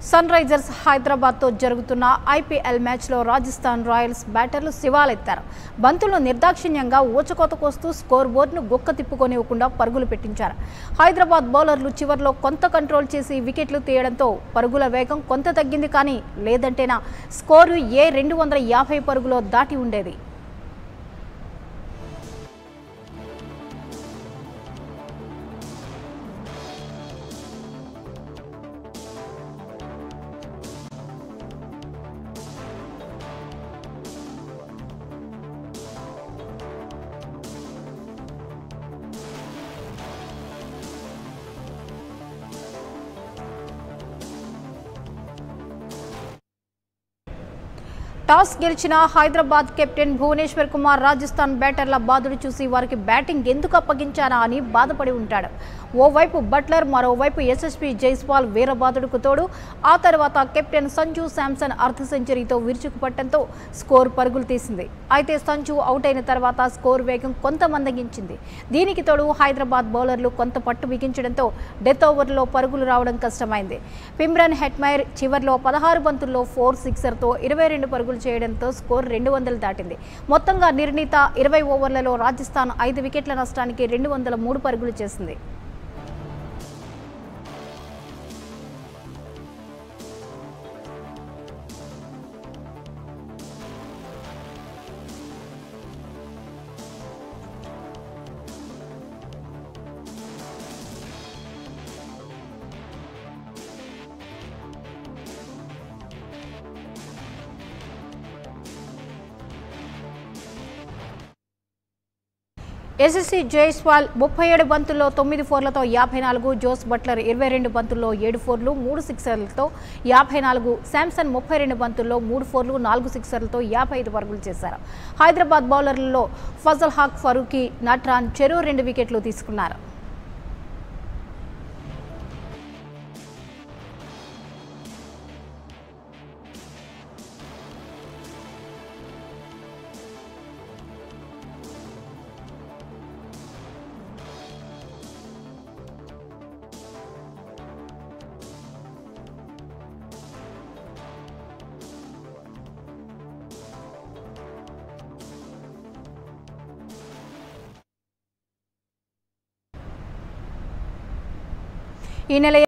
sun Risers హైదరాబాద్తో జరుగుతున్న IPL మ్యాచ్లో రాజస్థాన్ రాయల్స్ బ్యాటర్లు శివాలెత్తారు బంతులను నిర్దాక్షిణ్యంగా ఊచకోత కోస్తూ స్కోర్ బోర్డును గొక్క తిప్పుకొనివ్వకుండా పరుగులు పెట్టించారు హైదరాబాద్ బౌలర్లు చివర్లో కొంత కంట్రోల్ చేసి వికెట్లు తీయడంతో పరుగుల వేగం కొంత తగ్గింది కానీ లేదంటేనా స్కోరు ఏ రెండు వందల యాభై పరుగులో దాటి ఉండేది టాస్ గెలిచిన హైదరాబాద్ కెప్టెన్ భువనేశ్వర్ కుమార్ రాజస్థాన్ బ్యాటర్ల బాధుడు చూసి వారికి బ్యాటింగ్ ఎందుకు అప్పగించానా అని బాధపడి ఉంటాడు ఓవైపు బట్లర్ మరోవైపు యశస్వి జైస్వాల్ వీరబాదుడుకు తోడు ఆ తర్వాత కెప్టెన్ సంజు శాంసన్ అర్ధ సెంచరీతో విరుచుకుపట్టడంతో స్కోర్ పరుగులు తీసింది అయితే సంజు అవుట్ అయిన తర్వాత స్కోర్ వేగం కొంత మందగించింది దీనికి తోడు హైదరాబాద్ బౌలర్లు కొంత పట్టు బిగించడంతో డెత్ ఓవర్లో పరుగులు రావడం కష్టమైంది పిమ్రన్ హెట్మైర్ చివర్లో పదహారు బంతుల్లో ఫోర్ సిక్సర్తో ఇరవై రెండు పరుగులు చేయడంతో స్కోర్ రెండు వందలు దాటింది మొత్తంగా నిర్ణీత ఇరవై ఓవర్లలో రాజస్థాన్ ఐదు వికెట్ల నష్టానికి రెండు వందల మూడు పరుగులు చేసింది ఎస్ఎస్సి జైస్వాల్ ముప్పై ఏడు బంతుల్లో తొమ్మిది ఫోర్లతో యాభై నాలుగు జోస్ బట్లర్ ఇరవై రెండు బంతుల్లో ఏడు ఫోర్లు మూడు సిక్సర్లతో యాభై నాలుగు శాంసన్ ముప్పై రెండు బంతుల్లో మూడు ఫోర్లు నాలుగు సిక్సర్లతో యాభై ఐదు పరుగులు చేశారు హైదరాబాద్ బౌలర్లలో ఫజల్ హాక్ ఫరూకీ నట్రాన్ చెరువు రెండు వికెట్లు తీసుకున్నారు ఈ నెల